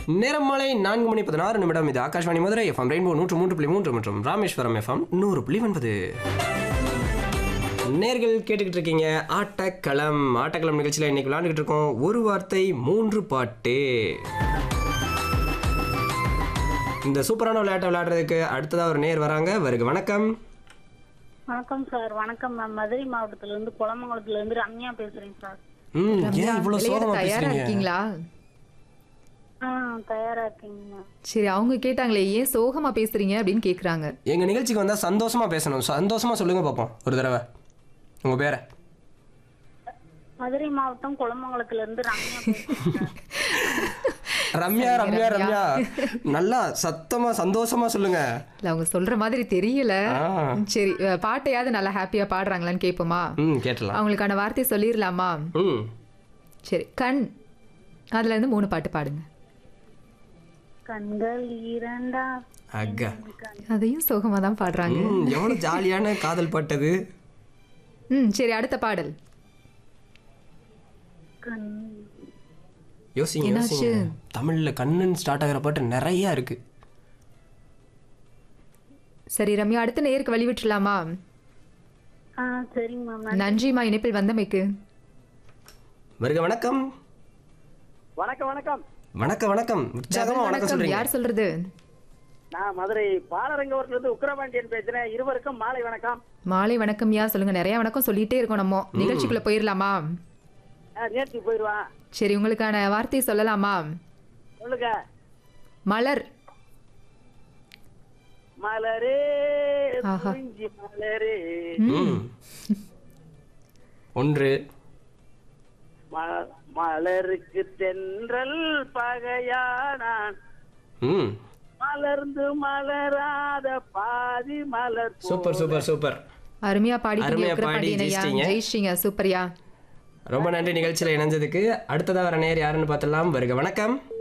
நேரம் மாலை நான்கு மணி பதினாறு நிமிடம் இது ஆகாஷ்வாணி மதுரை எஃப்எம் ரெயின்போ நூற்று மூன்று புள்ளி மூன்று மற்றும் ராமேஸ்வரம் எஃப்எம் நூறு புள்ளி ஒன்பது நேர்கள் கேட்டுக்கிட்டு இருக்கீங்க ஆட்டக்களம் ஆட்டக்களம் நிகழ்ச்சியில் இன்னைக்கு விளையாண்டுக்கிட்டு இருக்கோம் ஒரு வார்த்தை மூன்று பாட்டு இந்த சூப்பரான விளையாட்டை விளையாடுறதுக்கு அடுத்ததாக ஒரு நேர் வராங்க வருக வணக்கம் வணக்கம் சார் வணக்கம் மேம் மதுரை மாவட்டத்துல இருந்து குளமங்கலத்துல இருந்து ரம்யா பேசுறேன் சார் ம் ரம்யா, ஏன் இவ்வளோ விளையாட சோகமாக தயாரா பேசுறீங்க இருக்கீங்களா ஆ தயாரா இருக்கீங்க மேம் சரி அவங்க கேட்டாங்களே ஏன் சோகமா பேசுறீங்க அப்படின்னு கேக்குறாங்க எங்கள் நிகழ்ச்சிக்கு வந்தால் சந்தோஷமாக பேசணும் சந்தோஷமாக சொல்லுங்க பார்ப்போம் ஒரு தடவை உங்கள் பேரை மதுரை மாவட்டம் குளமங்கலத்துல இருந்து ரம்யா பேசுறேன் சார். ரம்யா ரம்யா ரம்யா நல்லா சத்தமா சந்தோஷமா சொல்லுங்க இல்ல அவங்க சொல்ற மாதிரி தெரியல ஆ. சரி அஹ், பாட்டையாவது நல்லா ஹாப்பியா பாடுறாங்களான்னு கேட்போமா ம் கேட்டலாம் அவங்களுக்கான வார்த்தை சொல்லிடலாமா ம் சரி கண் அதுல இருந்து மூணு பாட்டு பாடுங்க கண்கள் இரண்டா அக்கா அதையும் சோகமா தான் பாடுறாங்க ம் எவ்வளவு ஜாலியான காதல் பாட்டது ம் சரி அடுத்த பாடல் கண் யோசிங்க என்னாச்சு? யோசிங்க தமிழ்ல கண்ணுன்னு ஸ்டார்ட் ஆகிற பாட்டு நிறைய இருக்கு சரி ரம்யா அடுத்த நேருக்கு வழி விட்டுலாமா ஆ சரிங்க மேம் நன்றிமா இணைப்பில் வந்தமைக்கு வருக வணக்கம் வணக்கம் வணக்கம் வணக்கம் வணக்கம் உற்சாகமா வணக்கம் வணக்கம் சொல்றீங்க யார் சொல்றது நான் மதுரை பாலரங்கவரத்துல இருந்து உக்கிரபாண்டியன் பேசுறேன் இருவருக்கும் மாலை வணக்கம் மாலை வணக்கம் யா சொல்லுங்க நிறைய வணக்கம் சொல்லிட்டே இருக்கோம் நம்ம நிகழ்ச்சிக்குள்ள போயிடலாமா ஆ, நேர்த்தி போயிடுவான் சரி உங்களுக்கான வார்த்தை சொல்லலாமா சொல்லுங்க மலர் மலரே ஆஹா. குறிஞ்சி மலரே ம் ஒன்று ம- மலருக்கு தென்றல் பகையானான் ம் மலர்ந்து மலராத பாதி மலர் போ- சூப்பர் சூப்பர் சூப்பர் அருமையா பாடிட்டீங்க அருமையா பாடி உக்கிரபாண்டியன் ஐயா ஜெயிச்சிட்டீங்க. ஜெயிச்சிங்க சூப்பர்யா ரொம்ப நன்றி நிகழ்ச்சியில் இணைஞ்சதுக்கு அடுத்ததா வர நேர் யாருன்னு பார்த்தலாம் வருக வணக்கம்